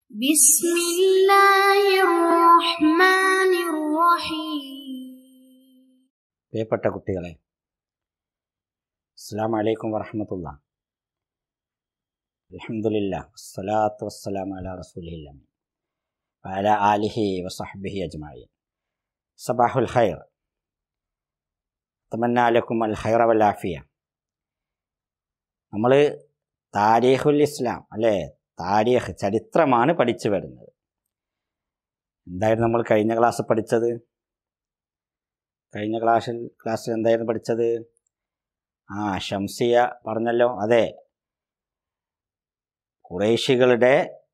بسم الله الرحمن الرحيم പ്രിയപ്പെട്ട കുട്ടികളെ അസ്സാം വലൈക്കും വറഹമത്തുള്ള അലഹമുല്ല വസ്സലാത്തു വസ്സലാം അല റസൂലില്ല അല ആലിഹി വസഹബിഹി അജ്മായി സബാഹുൽ ഖൈർ തമന്നാലക്കും അൽ ഖൈറ വലാഫിയ നമ്മൾ താരീഖുൽ ഇസ്ലാം അല്ലേ താരീഖ് ചരിത്രമാണ് പഠിച്ചു വരുന്നത് എന്തായിരുന്നു നമ്മൾ കഴിഞ്ഞ ക്ലാസ് പഠിച്ചത് കഴിഞ്ഞ ക്ലാസ്സിൽ ക്ലാസ്സിൽ എന്തായിരുന്നു പഠിച്ചത് ആ ഷംസിയ പറഞ്ഞല്ലോ അതെ കുറേശികളുടെ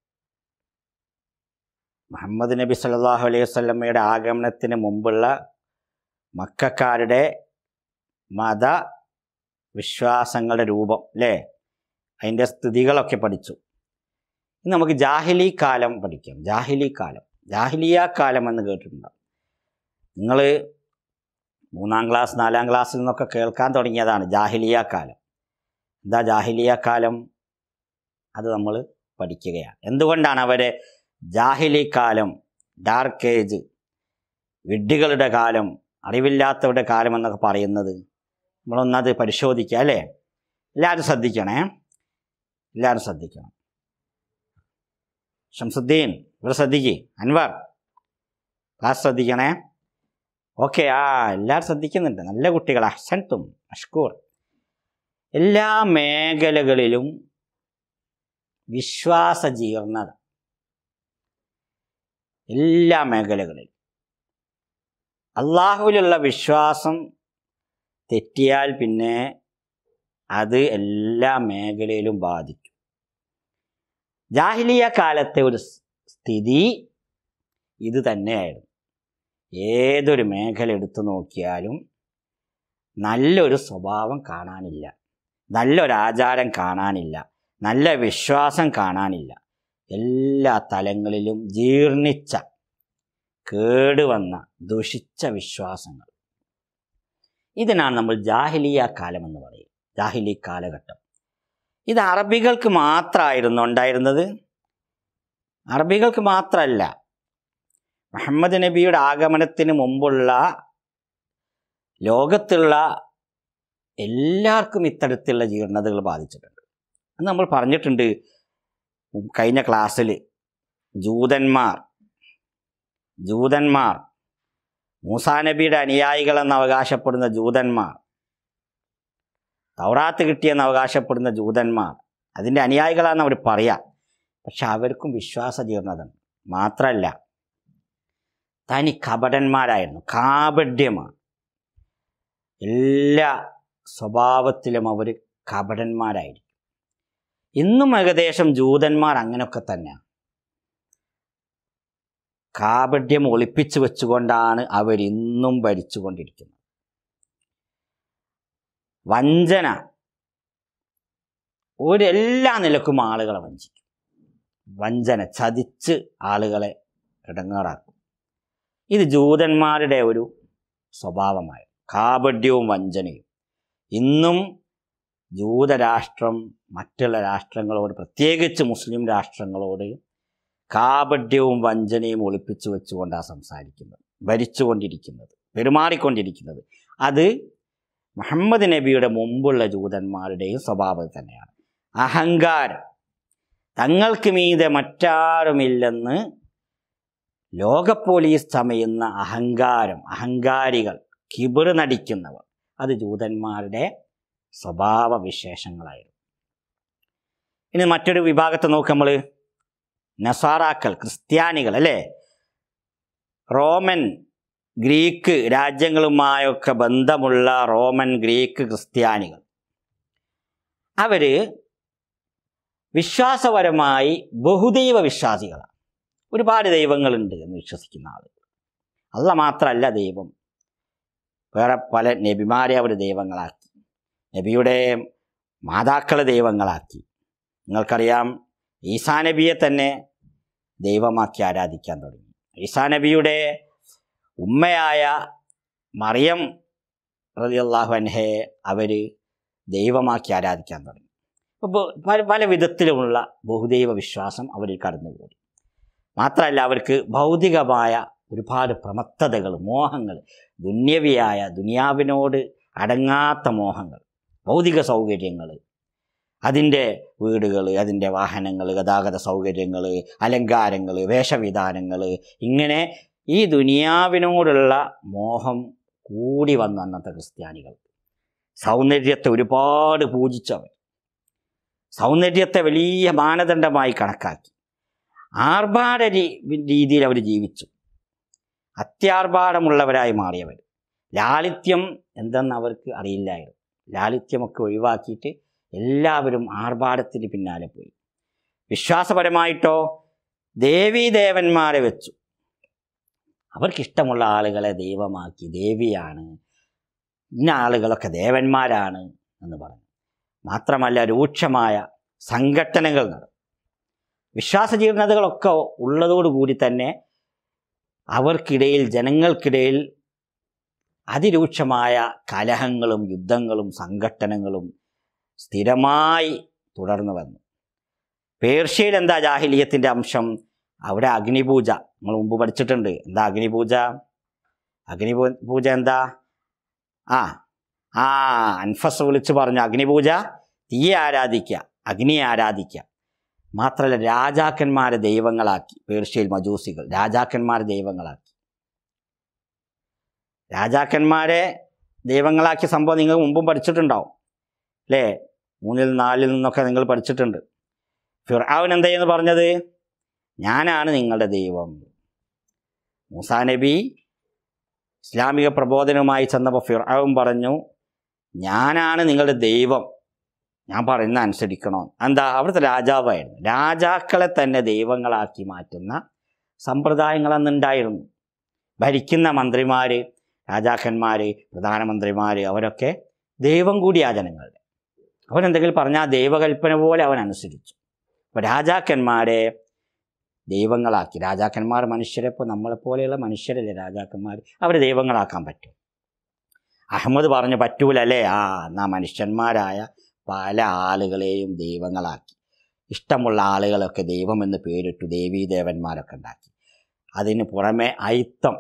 മുഹമ്മദ് നബി സല്ലല്ലാഹു അലൈഹി വസല്ലമയുടെ ആഗമനത്തിന് മുമ്പുള്ള മക്കാരുടെ മത വിശ്വാസങ്ങളുടെ രൂപം അല്ലേ അതിൻ്റെ സ്ഥിതികളൊക്കെ പഠിച്ചു ഇനി നമുക്ക് ജാഹിലി കാലം പഠിക്കാം ജാഹിലി കാലം ജാഹിലിയ കാലം എന്ന് കേട്ടിട്ടുണ്ടോ നിങ്ങൾ മൂന്നാം ക്ലാസ് നാലാം ക്ലാസ്സിൽ നിന്നൊക്കെ കേൾക്കാൻ തുടങ്ങിയതാണ് ജാഹിലിയ കാലം എന്താ ജാഹിലിയ കാലം അത് നമ്മൾ പഠിക്കുകയാണ് എന്തുകൊണ്ടാണ് അവരെ ജാഹിലി കാലം ഡാർക്ക് ഏജ് വിഡ്ഢികളുടെ കാലം അറിവില്ലാത്തവരുടെ കാലം എന്നൊക്കെ പറയുന്നത് നമ്മളൊന്നത് പരിശോധിക്കുക അല്ലേ എല്ലാവരും ശ്രദ്ധിക്കണേ എല്ലാവരും ശ്രദ്ധിക്കണം ഷംസുദ്ദീൻ ഇവിടെ ശ്രദ്ധിക്കേ അൻവർ ക്ലാസ് ശ്രദ്ധിക്കണേ ഓക്കെ ആ എല്ലാവരും ശ്രദ്ധിക്കുന്നുണ്ട് നല്ല കുട്ടികൾ അഹ്സൻതും മഷ്കൂർ എല്ലാ മേഖലകളിലും വിശ്വാസ ജീർണത എല്ലാ മേഖലകളിലും അള്ളാഹുവിലുള്ള വിശ്വാസം തെറ്റിയാൽ പിന്നെ അത് എല്ലാ മേഖലയിലും ബാധിക്കും ജാഹിലിയ കാലത്തെ ഒരു സ്ഥിതി ഇത് തന്നെയായിരുന്നു ഏതൊരു മേഖല എടുത്തു നോക്കിയാലും നല്ലൊരു സ്വഭാവം കാണാനില്ല നല്ലൊരു ആചാരം കാണാനില്ല നല്ല വിശ്വാസം കാണാനില്ല എല്ലാ തലങ്ങളിലും ജീർണിച്ച കേടുവന്ന ദുഷിച്ച വിശ്വാസങ്ങൾ ഇതിനാണ് നമ്മൾ ജാഹിലിയ കാലം എന്ന് പറയും ജാഹിലി കാലഘട്ടം ഇത് അറബികൾക്ക് മാത്രമായിരുന്നു ഉണ്ടായിരുന്നത് അറബികൾക്ക് മാത്രമല്ല മുഹമ്മദ് നബിയുടെ ആഗമനത്തിന് മുമ്പുള്ള ലോകത്തുള്ള എല്ലാവർക്കും ഇത്തരത്തിലുള്ള ജീർണതകൾ ബാധിച്ചിട്ടുണ്ട് അത് നമ്മൾ പറഞ്ഞിട്ടുണ്ട് കഴിഞ്ഞ ക്ലാസ്സിൽ ജൂതന്മാർ ജൂതന്മാർ മൂസാ നബിയുടെ അനുയായികളെന്ന് അവകാശപ്പെടുന്ന ജൂതന്മാർ തൗറാത്ത് കിട്ടിയെന്ന് അവകാശപ്പെടുന്ന ജൂതന്മാർ അതിൻ്റെ അനുയായികളാണെന്ന് അവർ പറയാം പക്ഷെ അവർക്കും വിശ്വാസ ജീർണത ഉണ്ട് മാത്രമല്ല തനി കപടന്മാരായിരുന്നു കാപഡ്യമാണ് എല്ലാ സ്വഭാവത്തിലും അവർ കപടന്മാരായിരിക്കും ഇന്നും ഏകദേശം ജൂതന്മാർ അങ്ങനെയൊക്കെ തന്നെയാണ് കാപഡ്യം ഒളിപ്പിച്ചു വെച്ചുകൊണ്ടാണ് അവരിന്നും ഭരിച്ചുകൊണ്ടിരിക്കുന്നത് വഞ്ചന ഒരെല്ലാ നിലക്കും ആളുകളെ വഞ്ചിക്കും വഞ്ചന ചതിച്ച് ആളുകളെ ഇടങ്ങാറാക്കും ഇത് ജൂതന്മാരുടെ ഒരു സ്വഭാവമായി കാപഡ്യവും വഞ്ചനയും ഇന്നും ജൂതരാഷ്ട്രം മറ്റുള്ള രാഷ്ട്രങ്ങളോട് പ്രത്യേകിച്ച് മുസ്ലിം രാഷ്ട്രങ്ങളോട് കാപഡ്യവും വഞ്ചനയും ഒളിപ്പിച്ചു വെച്ചുകൊണ്ടാണ് സംസാരിക്കുന്നത് ഭരിച്ചുകൊണ്ടിരിക്കുന്നത് പെരുമാറിക്കൊണ്ടിരിക്കുന്നത് അത് മുഹമ്മദ് നബിയുടെ മുമ്പുള്ള ജൂതന്മാരുടെയും സ്വഭാവം തന്നെയാണ് അഹങ്കാരം തങ്ങൾക്ക് മീതെ മറ്റാരുമില്ലെന്ന് ലോക പോലീസ് ചമയുന്ന അഹങ്കാരം അഹങ്കാരികൾ കിബിറ് നടിക്കുന്നവർ അത് ജൂതന്മാരുടെ സ്വഭാവ വിശേഷങ്ങളായിരുന്നു ഇനി മറ്റൊരു വിഭാഗത്തെ നോക്ക് നമ്മൾ നസാറാക്കൾ ക്രിസ്ത്യാനികൾ അല്ലേ റോമൻ ഗ്രീക്ക് രാജ്യങ്ങളുമായൊക്കെ ബന്ധമുള്ള റോമൻ ഗ്രീക്ക് ക്രിസ്ത്യാനികൾ അവര് വിശ്വാസപരമായി ബഹുദൈവ വിശ്വാസികളാണ് ഒരുപാട് ദൈവങ്ങളുണ്ട് എന്ന് വിശ്വസിക്കുന്ന ആളുകൾ അല്ല മാത്രമല്ല ദൈവം വേറെ പല നബിമാരെ അവർ ദൈവങ്ങളാക്കി നബിയുടെ മാതാക്കളെ ദൈവങ്ങളാക്കി നിങ്ങൾക്കറിയാം ഈസാ നബിയെ തന്നെ ദൈവമാക്കി ആരാധിക്കാൻ തുടങ്ങി ഈസാ നബിയുടെ ഉമ്മയായ മറിയം റളിയല്ലാഹു അൻഹയെ അവർ ദൈവമാക്കി ആരാധിക്കാൻ തുടങ്ങി അപ്പോൾ പല പല വിധത്തിലുമുള്ള ബഹുദൈവ വിശ്വാസം അവരിൽ കടന്നുകൂടി മാത്രമല്ല അവർക്ക് ഭൗതികമായ ഒരുപാട് പ്രമത്തതകൾ മോഹങ്ങൾ ദുന്യവിയായ ദുനിയാവിനോട് അടങ്ങാത്ത മോഹങ്ങൾ ഭൗതിക സൗകര്യങ്ങൾ അതിൻ്റെ വീടുകൾ അതിൻ്റെ വാഹനങ്ങൾ ഗതാഗത സൗകര്യങ്ങൾ അലങ്കാരങ്ങൾ വേഷവിധാനങ്ങൾ ഇങ്ങനെ ഈ ദുനിയാവിനോടുള്ള മോഹം കൂടി വന്നു അന്നത്തെ ക്രിസ്ത്യാനികൾ സൗന്ദര്യത്തെ ഒരുപാട് പൂജിച്ചവർ സൗന്ദര്യത്തെ വലിയ മാനദണ്ഡമായി കണക്കാക്കി ആർഭാട രീ- രീതിയിൽ അവർ ജീവിച്ചു അത്യാർഭാടമുള്ളവരായി മാറിയവർ ലാളിത്യം എന്തെന്ന് അവർക്ക് അറിയില്ലായിരുന്നു ലാളിത്യമൊക്കെ ഒഴിവാക്കിയിട്ട് എല്ലാവരും ആർഭാടത്തിന് പിന്നാലെ പോയി വിശ്വാസപരമായിട്ടോ ദേവീദേവന്മാരെ വെച്ചു അവർക്കിഷ്ടമുള്ള ആളുകളെ ദൈവമാക്കി ദേവിയാണ് ഇന്ന ആളുകളൊക്കെ ദേവന്മാരാണ് എന്ന് പറഞ്ഞു മാത്രമല്ല രൂക്ഷമായ സംഘട്ടനങ്ങൾ നടന്നു വിശ്വാസ ജീർണതകളൊക്കെ ഉള്ളതോടുകൂടി തന്നെ അവർക്കിടയിൽ ജനങ്ങൾക്കിടയിൽ അതിരൂക്ഷമായ കലഹങ്ങളും യുദ്ധങ്ങളും സംഘട്ടനങ്ങളും സ്ഥിരമായി തുടർന്നു വന്നു പേർഷ്യയിൽ എന്താ ജാഹിലിയത്തിൻ്റെ അംശം അവിടെ അഗ്നിപൂജ നമ്മൾ മുമ്പ് പഠിച്ചിട്ടുണ്ട് എന്താ അഗ്നിപൂജ അഗ്നി പൂ- പൂജ എന്താ ആ ആ അൻഫസ് വിളിച്ച് പറഞ്ഞു അഗ്നിപൂജ തീയെ ആരാധിക്കുക അഗ്നിയെ ആരാധിക്കുക മാത്രമല്ല രാജാക്കന്മാരെ ദൈവങ്ങളാക്കി പേർഷ്യയിൽ മജൂസികൾ രാജാക്കന്മാരെ ദൈവങ്ങളാക്കി രാജാക്കന്മാരെ ദൈവങ്ങളാക്കിയ സംഭവം നിങ്ങൾ മുമ്പും പഠിച്ചിട്ടുണ്ടാവും അല്ലേ മൂന്നിൽ നാലിൽ നിന്നൊക്കെ നിങ്ങൾ പഠിച്ചിട്ടുണ്ട് ഫിർആവൻ എന്തെന്ന് പറഞ്ഞത് ഞാനാണ് നിങ്ങളുടെ ദൈവം മൂസാ നബി ഇസ്ലാമിക പ്രബോധനവുമായി ചെന്നപ്പോൾ ഫിർആവും പറഞ്ഞു ഞാനാണ് നിങ്ങളുടെ ദൈവം ഞാൻ പറയുന്ന അനുസരിക്കണോ എന്താ അവിടുത്തെ രാജാവായിരുന്നു രാജാക്കളെ തന്നെ ദൈവങ്ങളാക്കി മാറ്റുന്ന സമ്പ്രദായങ്ങൾ അന്നുണ്ടായിരുന്നു ഭരിക്കുന്ന മന്ത്രിമാർ രാജാക്കന്മാർ പ്രധാനമന്ത്രിമാർ അവരൊക്കെ ദൈവം കൂടിയാ ജനങ്ങളുടെ അവനെന്തെങ്കിലും പറഞ്ഞാൽ ദൈവകൽപ്പന പോലെ അവൻ അനുസരിച്ചു അപ്പോൾ രാജാക്കന്മാരെ ദൈവങ്ങളാക്കി രാജാക്കന്മാർ മനുഷ്യരെ ഇപ്പോൾ നമ്മളെപ്പോലെയുള്ള മനുഷ്യരല്ലേ രാജാക്കന്മാർ അവരെ ദൈവങ്ങളാക്കാൻ പറ്റും അഹമ്മദ് പറഞ്ഞു പറ്റൂല അല്ലേ ആ എന്നാ മനുഷ്യന്മാരായ പല ആളുകളെയും ദൈവങ്ങളാക്കി ഇഷ്ടമുള്ള ആളുകളൊക്കെ ദൈവമെന്ന് പേരിട്ടു ദേവീദേവന്മാരൊക്കെ ഉണ്ടാക്കി അതിന് പുറമെ അയിത്തം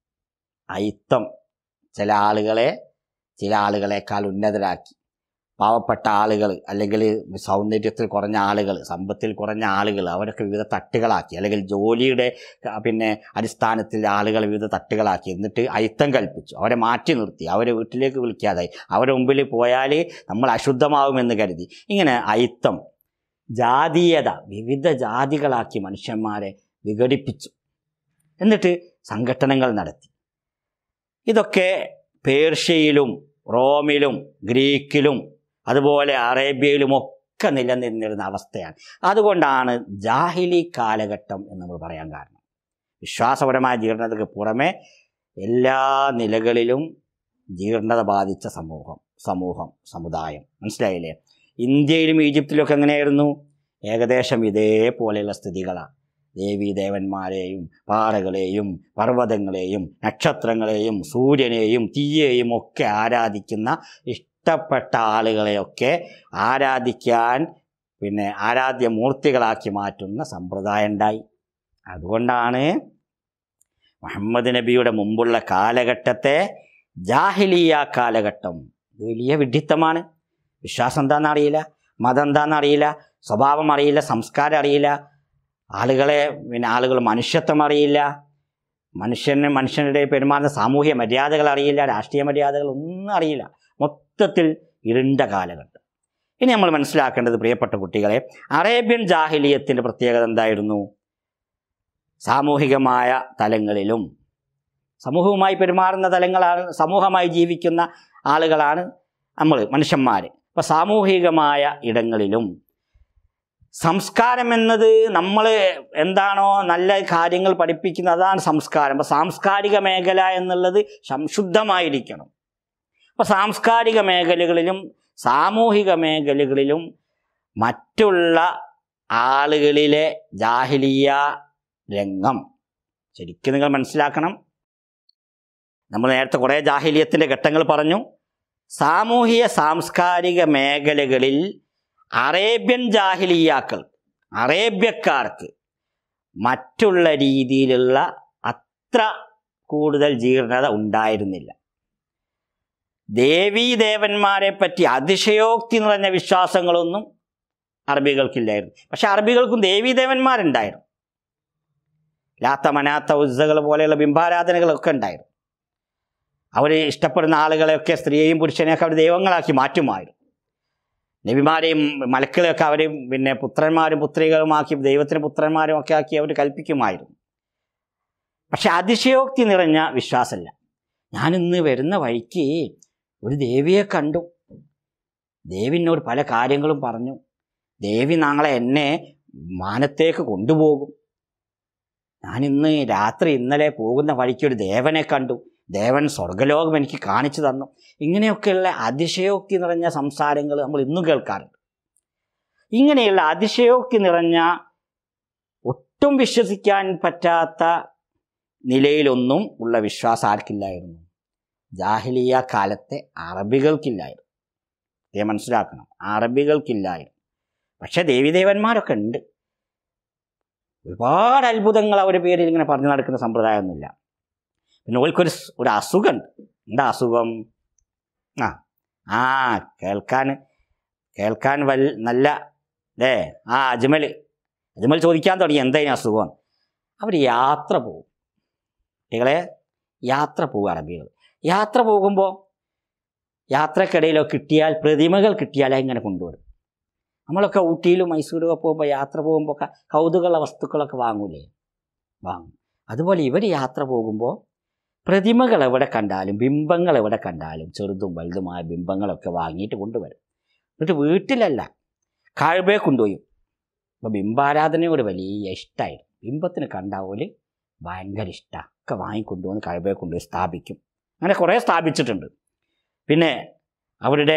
അയിത്തം ചില ആളുകളെ ചില ആളുകളെക്കാൾ ഉന്നതരാക്കി പാവപ്പെട്ട ആളുകൾ അല്ലെങ്കിൽ സൗന്ദര്യത്തിൽ കുറഞ്ഞ ആളുകൾ സമ്പത്തിൽ കുറഞ്ഞ ആളുകൾ അവരൊക്കെ വിവിധ തട്ടുകളാക്കി അല്ലെങ്കിൽ ജോലിയുടെ ആ, പിന്നെ അടിസ്ഥാനത്തിൽ ആളുകളെ വിവിധ തട്ടുകളാക്കി എന്നിട്ട് അയിത്തം കൽപ്പിച്ചു അവരെ മാറ്റി നിർത്തി അവരെ വീട്ടിലേക്ക് വിളിക്കാതായി അവരുടെ മുമ്പിൽ പോയാൽ നമ്മൾ അശുദ്ധമാവുമെന്ന് കരുതി ഇങ്ങനെ അയിത്തം ജാതീയത വിവിധ ജാതികളാക്കി മനുഷ്യന്മാരെ വിഘടിപ്പിച്ചു എന്നിട്ട് സംഘട്ടനങ്ങൾ നടത്തി ഇതൊക്കെ പേർഷ്യയിലും റോമിലും ഗ്രീക്കിലും അതുപോലെ അറേബ്യയിലും ഒക്കെ നിലനിന്നിരുന്ന അവസ്ഥയാണ് അതുകൊണ്ടാണ് ജാഹിലി കാലഘട്ടം എന്ന് നമ്മൾ പറയാൻ കാരണം വിശ്വാസപരമായ ജീർണതയ്ക്ക് പുറമെ എല്ലാ നിലകളിലും ജീർണത ബാധിച്ച സമൂഹം സമൂഹം സമുദായം മനസ്സിലായില്ലേ ഇന്ത്യയിലും ഈജിപ്തിലും ഒക്കെ എങ്ങനെയായിരുന്നു ഏകദേശം ഇതേപോലെയുള്ള സ്ഥിതികളാണ് ദേവീ ദേവന്മാരെയും പാറകളെയും പർവ്വതങ്ങളെയും നക്ഷത്രങ്ങളെയും സൂര്യനെയും തീയെയും ഒക്കെ ആരാധിക്കുന്ന ഇഷ്ടപ്പെട്ട ആളുകളെയൊക്കെ ആരാധിക്കാൻ പിന്നെ ആരാധ്യ മൂർത്തികളാക്കി മാറ്റുന്ന സമ്പ്രദായം ഉണ്ടായി അതുകൊണ്ടാണ് മുഹമ്മദ് നബിയുടെ മുമ്പുള്ള കാലഘട്ടത്തെ ജാഹിലിയ കാലഘട്ടം ഇത് വലിയ വിഡ്ഢിത്തമാണ് വിശ്വാസം എന്താണെന്ന് അറിയില്ല മതം എന്താണെന്ന് അറിയില്ല സ്വഭാവം അറിയില്ല സംസ്കാരം അറിയില്ല ആളുകളെ പിന്നെ ആളുകൾ മനുഷ്യത്വം അറിയില്ല മനുഷ്യന് മനുഷ്യരുടെ പെരുമാറുന്ന സാമൂഹ്യ മര്യാദകൾ അറിയില്ല രാഷ്ട്രീയ മര്യാദകൾ ഒന്നും അറിയില്ല മൊത്തത്തിൽ ഇരുണ്ട കാലഘട്ടം ഇനി നമ്മൾ മനസ്സിലാക്കേണ്ടത് പ്രിയപ്പെട്ട കുട്ടികളെ അറേബ്യൻ ജാഹിലിയത്തിൻ്റെ പ്രത്യേകത എന്തായിരുന്നു സാമൂഹികമായ തലങ്ങളിലും സമൂഹവുമായി പെരുമാറുന്ന തലങ്ങളാണ് സമൂഹമായി ജീവിക്കുന്ന ആളുകളാണ് നമ്മൾ മനുഷ്യന്മാർ അപ്പോൾ സാമൂഹികമായ ഇടങ്ങളിലും സംസ്കാരം എന്നത് നമ്മൾ എന്താണോ നല്ല കാര്യങ്ങൾ പഠിപ്പിക്കുന്നത് അതാണ് സംസ്കാരം അപ്പോൾ സാംസ്കാരിക മേഖല എന്നുള്ളത് സംശുദ്ധമായിരിക്കണം അപ്പോൾ സാംസ്കാരിക മേഖലകളിലും സാമൂഹിക മേഖലകളിലും മറ്റുള്ള ആളുകളിലെ ജാഹിലിയ രംഗം ശരിക്കും നിങ്ങൾ മനസ്സിലാക്കണം നമ്മൾ നേരത്തെ കുറേ ജാഹിലിയത്തിൻ്റെ ഘട്ടങ്ങൾ പറഞ്ഞു സാമൂഹിക സാംസ്കാരിക മേഖലകളിൽ അറേബ്യൻ ജാഹിലിയാക്കൾ അറേബ്യക്കാർക്ക് മറ്റുള്ള രീതിയിലുള്ള അത്ര കൂടുതൽ ജീർണത ഉണ്ടായിരുന്നില്ല ദേവീദേവന്മാരെ പറ്റി അതിശയോക്തി നിറഞ്ഞ വിശ്വാസങ്ങളൊന്നും അറബികൾക്കില്ലായിരുന്നു പക്ഷെ അറബികൾക്കും ദേവീദേവന്മാരുണ്ടായിരുന്നു ലാത്ത മനാത്ത ഉസ്സകൾ പോലെയുള്ള ബിംബാരാധനകളൊക്കെ ഉണ്ടായിരുന്നു അവർ ഇഷ്ടപ്പെടുന്ന ആളുകളെയൊക്കെ സ്ത്രീയെയും പുരുഷനെയൊക്കെ അവർ ദൈവങ്ങളാക്കി മാറ്റുമായിരുന്നു നബിമാരെയും മലക്കുകളെയൊക്കെ അവർ പിന്നെ പുത്രന്മാരും പുത്രികളുമാക്കി ദൈവത്തിന് പുത്രന്മാരും ഒക്കെ ആക്കി അവർ കൽപ്പിക്കുമായിരുന്നു പക്ഷെ അതിശയോക്തി നിറഞ്ഞ വിശ്വാസമല്ല ഞാനിന്ന് വരുന്ന വഴിക്ക് ഒരു ദേവിയെ കണ്ടു ദേവിനോട് പല കാര്യങ്ങളും പറഞ്ഞു ദേവി നാളെ എന്നെ മാനത്തേക്ക് കൊണ്ടുപോകും ഞാനിന്ന് രാത്രി ഇന്നലെ പോകുന്ന വഴിക്ക് ഒരു ദേവനെ കണ്ടു ദേവൻ സ്വർഗലോകം എനിക്ക് കാണിച്ചു തന്നു ഇങ്ങനെയൊക്കെയുള്ള അതിശയോക്തി നിറഞ്ഞ സംസാരങ്ങൾ നമ്മൾ ഇന്നും കേൾക്കാറുണ്ട് ഇങ്ങനെയുള്ള അതിശയോക്തി നിറഞ്ഞ ഒട്ടും വിശ്വസിക്കാൻ പറ്റാത്ത നിലയിലൊന്നും ഉള്ള വിശ്വാസം ആർക്കില്ലായിരുന്നു ജാഹിലിയ കാലത്തെ അറബികൾക്കില്ലായിരുന്നു ഇത് മനസ്സിലാക്കണം അറബികൾക്കില്ലായിരുന്നു പക്ഷെ ദേവീദേവന്മാരൊക്കെ ഉണ്ട് ഒരുപാട് അത്ഭുതങ്ങൾ അവരുടെ പേരിൽ ഇങ്ങനെ പറഞ്ഞു നടക്കുന്ന സമ്പ്രദായമൊന്നുമില്ല പിന്നെ ഓൾക്കൊരു സ്- ഒരു അസുഖമുണ്ട് എന്താ അസുഖം ആ ആ കേൾക്കാൻ കേൾക്കാൻ വൽ നല്ല അല്ലേ ആ അജ്മൽ അജ്മൽ ചോദിക്കാൻ തുടങ്ങി എന്തായാലും അസുഖം അവർ യാത്ര പോകും കുട്ടികളെ യാത്ര പോകും അറബികൾ യാത്ര പോകുമ്പോൾ യാത്രക്കിടയിലോ കിട്ടിയാൽ പ്രതിമകൾ കിട്ടിയാൽ ഇങ്ങനെ കൊണ്ടുവരും നമ്മളൊക്കെ ഊട്ടിയിലും മൈസൂരും ഒക്കെ പോകുമ്പോൾ യാത്ര പോകുമ്പോൾ ഒക്കെ കൗതുകമുള്ള വസ്തുക്കളൊക്കെ വാങ്ങൂലേ വാങ്ങും അതുപോലെ ഇവർ യാത്ര പോകുമ്പോൾ പ്രതിമകൾ എവിടെ കണ്ടാലും ബിംബങ്ങൾ എവിടെ കണ്ടാലും ചെറുതും വലുതുമായ ബിംബങ്ങളൊക്കെ വാങ്ങിയിട്ട് കൊണ്ടുവരും എന്നിട്ട് വീട്ടിലല്ല കാഴ്ബയെ കൊണ്ടുപോയി അപ്പോൾ ബിംബാരാധനയോട് വലിയ ഇഷ്ടമായിരുന്നു ബിംബത്തിന് കണ്ടാവോല് ഭയങ്കര ഇഷ്ടമാണ് ഒക്കെ വാങ്ങിക്കൊണ്ടുവന്ന് കാഴ്ബയെ കൊണ്ടുപോയി സ്ഥാപിക്കും അങ്ങനെ കുറേ സ്ഥാപിച്ചിട്ടുണ്ട് പിന്നെ അവരുടെ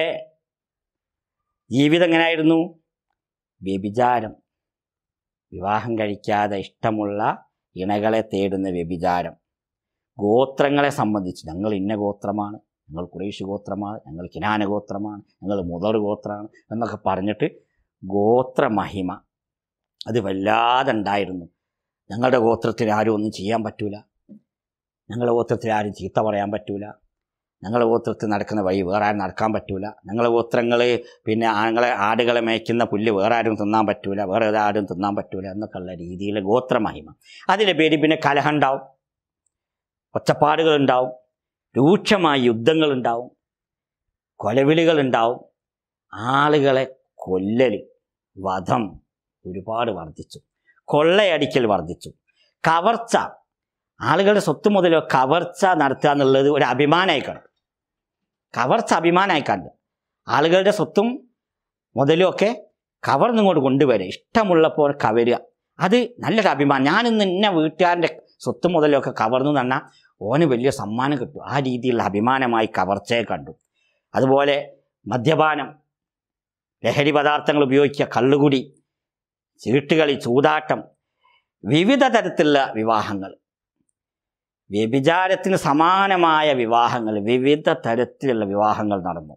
ജീവിതം എങ്ങനെയായിരുന്നു വ്യഭിചാരം വിവാഹം കഴിക്കാതെ ഇഷ്ടമുള്ള ഇണകളെ തേടുന്ന വ്യഭിചാരം ഗോത്രങ്ങളെ സംബന്ധിച്ച് ഞങ്ങൾ ഇന്ന ഗോത്രമാണ് ഞങ്ങൾ കുറേശ് ഗോത്രമാണ് ഞങ്ങൾ കിനാന ഗോത്രമാണ് ഞങ്ങൾ മുതർ ഗോത്രമാണ് എന്നൊക്കെ പറഞ്ഞിട്ട് ഗോത്രമഹിമ അത് വല്ലാതെ ഉണ്ടായിരുന്നു ഞങ്ങളുടെ ഗോത്രത്തിൽ ആരും ഒന്നും ചെയ്യാൻ പറ്റൂല ഞങ്ങളുടെ ഗോത്രത്തിൽ ആരും ചീത്ത പറയാൻ പറ്റൂല ഞങ്ങളുടെ ഗോത്രത്തിൽ നടക്കുന്ന വഴി വേറെ ആരും നടക്കാൻ പറ്റൂല ഞങ്ങളുടെ ഗോത്രങ്ങൾ പിന്നെ ആണുങ്ങളെ ആടുകളെ മേയ്ക്കുന്ന പുല്ല് വേറെ ആരും തിന്നാൻ പറ്റൂല വേറെ ആരും തിന്നാൻ പറ്റൂല എന്നൊക്കെ ഉള്ള രീതിയിൽ ഗോത്രമഹിമ അതിൻ്റെ പേരിൽ പിന്നെ കലഹം ഉണ്ടാവും ഒച്ചപ്പാടുകൾ ഉണ്ടാവും രൂക്ഷമായ യുദ്ധങ്ങൾ ഉണ്ടാവും കൊലവിളികൾ ഉണ്ടാവും ആളുകളെ കൊല്ലൽ വധം ഒരുപാട് വർദ്ധിച്ചു കൊള്ളയടിക്കൽ വർദ്ധിച്ചു കവർച്ച ആളുകളുടെ സ്വത്ത് മുതലോ കവർച്ച നടത്തുക എന്നുള്ളത് ഒരു അഭിമാനമായി കണ്ടു കവർച്ച അഭിമാനമായി കണ്ടു ആളുകളുടെ സ്വത്തും മുതലും ഒക്കെ കവർന്നിങ്ങോട്ട് കൊണ്ടുവരിക ഇഷ്ടമുള്ളപ്പോൾ കവരുക അത് നല്ലൊരു അഭിമാനം ഞാനിന്ന് ഇന്ന വീട്ടുകാരൻ്റെ സ്വത്ത് മുതലൊക്കെ കവർന്നു തന്നാൽ ഓന് വലിയ സമ്മാനം കിട്ടും ആ രീതിയിലുള്ള അഭിമാനമായി കവർച്ചയെ കണ്ടു അതുപോലെ മദ്യപാനം ലഹരി പദാർത്ഥങ്ങൾ ഉപയോഗിക്കുക കള്ളുകുടി ചീട്ടുകളി ചൂതാട്ടം വിവിധ തരത്തിലുള്ള വിവാഹങ്ങൾ വ്യഭിചാരത്തിന് സമാനമായ വിവാഹങ്ങൾ വിവിധ തരത്തിലുള്ള വിവാഹങ്ങൾ നടന്നു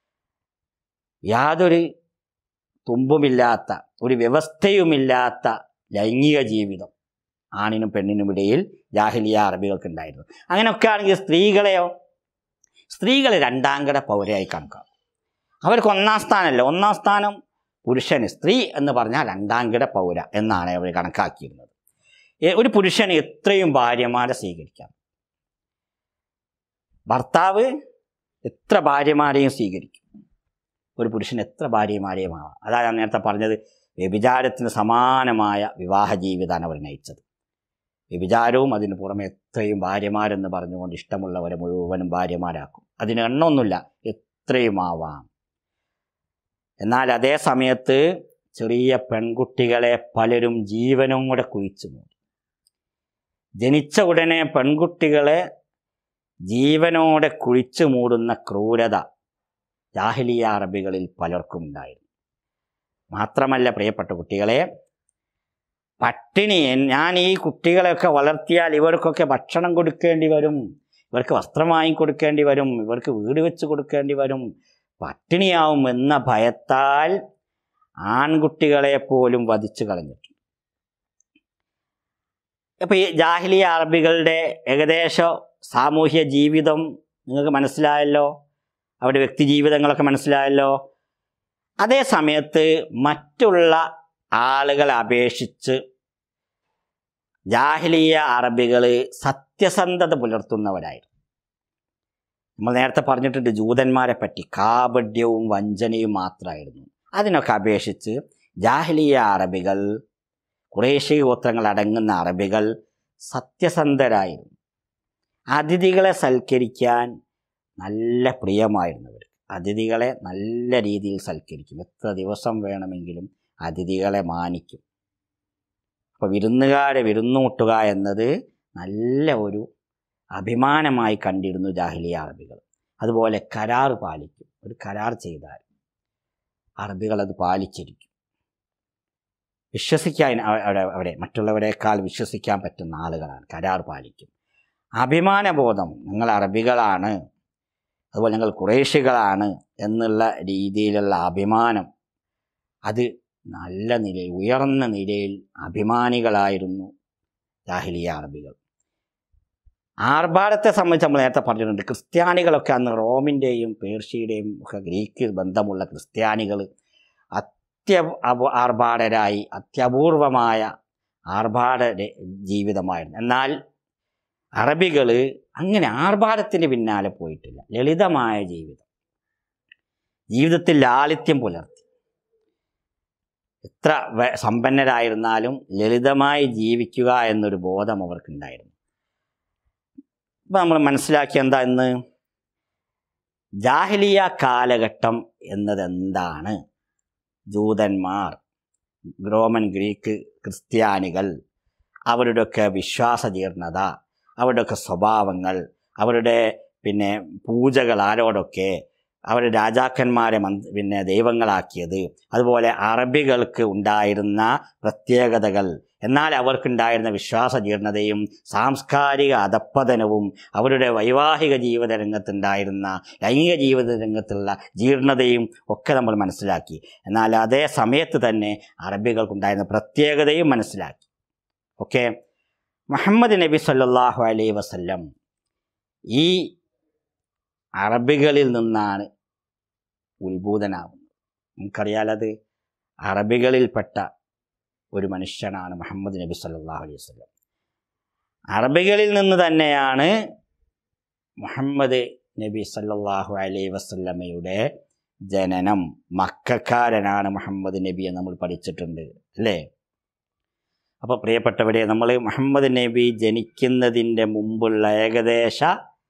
യാതൊരു തുമ്പുമില്ലാത്ത ഒരു വ്യവസ്ഥയുമില്ലാത്ത ലൈംഗിക ജീവിതം ആണിനും പെണ്ണിനും ഇടയിൽ ജാഹിലിയ അറബികൾക്ക് ഉണ്ടായിരുന്നു അങ്ങനെയൊക്കെ ആണെങ്കിൽ സ്ത്രീകളെയോ സ്ത്രീകളെ രണ്ടാംകട പൗരയായി കണക്കാക്കും അവർക്ക് ഒന്നാം സ്ഥാനമല്ല ഒന്നാം സ്ഥാനം പുരുഷന് സ്ത്രീ എന്ന് പറഞ്ഞാൽ രണ്ടാംകിട പൗര എന്നാണ് അവർ കണക്കാക്കിയിരുന്നത് ഏ- ഒരു പുരുഷന് എത്രയും ഭാര്യമാരെ സ്വീകരിക്കാം ഭർത്താവ് എത്ര ഭാര്യമാരെയും സ്വീകരിക്കും ഒരു പുരുഷൻ എത്ര ഭാര്യമാരെയും ആവാം അതാണ് ഞാൻ നേരത്തെ പറഞ്ഞത് വ്യഭിചാരത്തിന് സമാനമായ വിവാഹ ജീവിതമാണ് അവർ നയിച്ചത് വ്യഭിചാരവും അതിന് പുറമെ എത്രയും ഭാര്യമാരെന്ന് പറഞ്ഞുകൊണ്ട് ഇഷ്ടമുള്ളവരെ മുഴുവനും ഭാര്യമാരാക്കും അതിന് എണ്ണമൊന്നുമില്ല എത്രയും ആവാം എന്നാൽ അതേ സമയത്ത് ചെറിയ പെൺകുട്ടികളെ പലരും ജീവനും കൂടെ കുഴിച്ചു മൂടി ജനിച്ച ഉടനെ പെൺകുട്ടികളെ ജീവനോടെ കുഴിച്ചു മൂടുന്ന ക്രൂരത ജാഹിലിയ അറബികളിൽ പലർക്കും ഉണ്ടായിരുന്നു മാത്രമല്ല പ്രിയപ്പെട്ട കുട്ടികളെ പട്ടിണി ഞാൻ ഈ കുട്ടികളെയൊക്കെ വളർത്തിയാൽ ഇവർക്കൊക്കെ ഭക്ഷണം കൊടുക്കേണ്ടി വരും ഇവർക്ക് വസ്ത്രം വാങ്ങിക്കൊടുക്കേണ്ടി വരും ഇവർക്ക് വീട് വെച്ച് കൊടുക്കേണ്ടി വരും പട്ടിണിയാവും എന്ന ഭയത്താൽ ആൺകുട്ടികളെ പോലും വധിച്ചു കളഞ്ഞിട്ടുണ്ട് അപ്പോൾ ഈ ജാഹിലിയ അറബികളുടെ ഏകദേശ സാമൂഹ്യ ജീവിതം നിങ്ങൾക്ക് മനസ്സിലായല്ലോ അവരുടെ വ്യക്തി ജീവിതങ്ങളൊക്കെ മനസ്സിലായല്ലോ അതേ സമയത്ത് മറ്റുള്ള ആളുകളെ അപേക്ഷിച്ച് ജാഹിലിയ അറബികൾ സത്യസന്ധത പുലർത്തുന്നവരായിരുന്നു നമ്മൾ നേരത്തെ പറഞ്ഞിട്ടുണ്ട് ജൂതന്മാരെ പറ്റി കാപഡ്യവും വഞ്ചനയും മാത്രമായിരുന്നു അതിനൊക്കെ അപേക്ഷിച്ച് ജാഹിലിയ അറബികൾ കുറേശ്ശി ഗോത്രങ്ങൾ അടങ്ങുന്ന അറബികൾ സത്യസന്ധരായിരുന്നു അതിഥികളെ സൽക്കരിക്കാൻ നല്ല പ്രിയമായിരുന്നവർ അതിഥികളെ നല്ല രീതിയിൽ സൽക്കരിക്കും എത്ര ദിവസം വേണമെങ്കിലും അതിഥികളെ മാനിക്കും അപ്പോൾ വിരുന്നുകാരെ വിരുന്നൂട്ടുക എന്നത് നല്ല ഒരു അഭിമാനമായി കണ്ടിരുന്നു ജാഹിലിയ അറബികൾ അതുപോലെ കരാർ പാലിക്കും ഒരു കരാർ ചെയ്താൽ അറബികൾ അത് പാലിച്ചിരിക്കും വിശ്വസിക്കാൻ അവ- അവിടെ അവിടെ മറ്റുള്ളവരെക്കാൾ വിശ്വസിക്കാൻ പറ്റുന്ന ആളുകളാണ് കരാർ പാലിക്കും അഭിമാനബോധം ഞങ്ങൾ അറബികളാണ് അതുപോലെ ഞങ്ങൾ കുറേശികളാണ് എന്നുള്ള രീതിയിലുള്ള അഭിമാനം അത് നല്ല നിലയിൽ ഉയർന്ന നിലയിൽ അഭിമാനികളായിരുന്നു ജാഹിലിയ അറബികൾ ആർഭാടത്തെ സംബന്ധിച്ച് നമ്മൾ നേരത്തെ പറഞ്ഞിട്ടുണ്ട് ക്രിസ്ത്യാനികളൊക്കെ അന്ന് റോമിൻ്റെയും പേർഷ്യയുടെയും ഒക്കെ ഗ്രീക്ക് ബന്ധമുള്ള ക്രിസ്ത്യാനികൾ അത്യ അപ- ആർഭാടരായി അത്യപൂർവമായ ആർഭാട ര- ജീവിതമായിരുന്നു എന്നാൽ അറബികൾ അങ്ങനെ ആർഭാടത്തിന് പിന്നാലെ പോയിട്ടില്ല ലളിതമായ ജീവിതം ജീവിതത്തിൽ ലാളിത്യം പുലർത്തി എത്ര വെ- സമ്പന്നരായിരുന്നാലും ലളിതമായി ജീവിക്കുക എന്നൊരു ബോധം അവർക്കുണ്ടായിരുന്നു ഇപ്പം നമ്മൾ മനസ്സിലാക്കിയ എന്താ ഇന്ന് ജാഹിലിയ കാലഘട്ടം എന്നത് എന്താണ് ജൂതന്മാർ റോമൻ ഗ്രീക്ക് ക്രിസ്ത്യാനികൾ അവരുടെയൊക്കെ വിശ്വാസ ജീർണത അവരുടെയൊക്കെ സ്വഭാവങ്ങൾ അവരുടെ പിന്നെ പൂജകൾ ആരോടൊക്കെ അവർ രാജാക്കന്മാരെ മന്ത് പിന്നെ ദൈവങ്ങളാക്കിയത് അതുപോലെ അറബികൾക്ക് ഉണ്ടായിരുന്ന പ്രത്യേകതകൾ എന്നാൽ അവർക്കുണ്ടായിരുന്ന വിശ്വാസ ജീർണതയും സാംസ്കാരിക അധപ്പതനവും അവരുടെ വൈവാഹിക ജീവിത രംഗത്തുണ്ടായിരുന്ന ലൈംഗിക ജീവിത രംഗത്തുള്ള ജീർണതയും ഒക്കെ നമ്മൾ മനസ്സിലാക്കി എന്നാൽ അതേ സമയത്ത് തന്നെ അറബികൾക്കുണ്ടായിരുന്ന പ്രത്യേകതയും മനസ്സിലാക്കി ഓക്കെ മുഹമ്മദ് നബി സല്ലല്ലാഹു അലൈഹി വസല്ലം ഈ അറബികളിൽ നിന്നാണ് ഉത്ഭൂതനാവുന്നത് നമുക്കറിയാലത് അറബികളിൽപ്പെട്ട ഒരു മനുഷ്യനാണ് മുഹമ്മദ് നബി സല്ലല്ലാഹു അലൈഹി വസല്ലം അറബികളിൽ നിന്ന് തന്നെയാണ് മുഹമ്മദ് നബി സല്ലല്ലാഹു അലൈഹി വസല്ലമയുടെ ജനനം മക്കാരനാണ് മുഹമ്മദ് നബി എന്ന് നമ്മൾ പഠിച്ചിട്ടുണ്ട് അല്ലേ അപ്പോൾ പ്രിയപ്പെട്ടവരെ നമ്മൾ മുഹമ്മദ് നബി ജനിക്കുന്നതിൻ്റെ മുമ്പുള്ള ഏകദേശ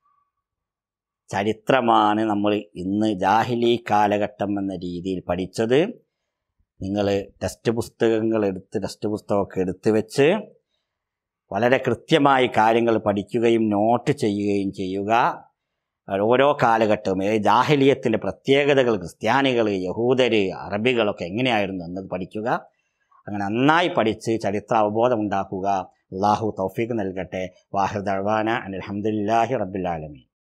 ചരിത്രമാണ് നമ്മൾ ഇന്ന് ജാഹിലി കാലഘട്ടം എന്ന രീതിയിൽ പഠിച്ചത് നിങ്ങൾ ടെക്സ്റ്റ് പുസ്തകങ്ങൾ എടുത്ത് ടെക്സ്റ്റ് പുസ്തകമൊക്കെ എടുത്ത് വെച്ച് വളരെ കൃത്യമായി കാര്യങ്ങൾ പഠിക്കുകയും നോട്ട് ചെയ്യുകയും ചെയ്യുക ഓരോ കാലഘട്ടവും ഏത് ജാഹിലിയത്തിൻ്റെ പ്രത്യേകതകൾ ക്രിസ്ത്യാനികൾ യഹൂദർ അറബികളൊക്കെ എങ്ങനെയായിരുന്നു എന്നത് പഠിക്കുക അങ്ങനെ നന്നായി പഠിച്ച് ചരിത്ര അവബോധം ഉണ്ടാക്കുക അള്ളാഹു തൗഫീഖ് നൽകട്ടെ വാഹിദ് അഴ്വാന അലഹമുല്ലാഹി റബ്ബുലാലമീൻ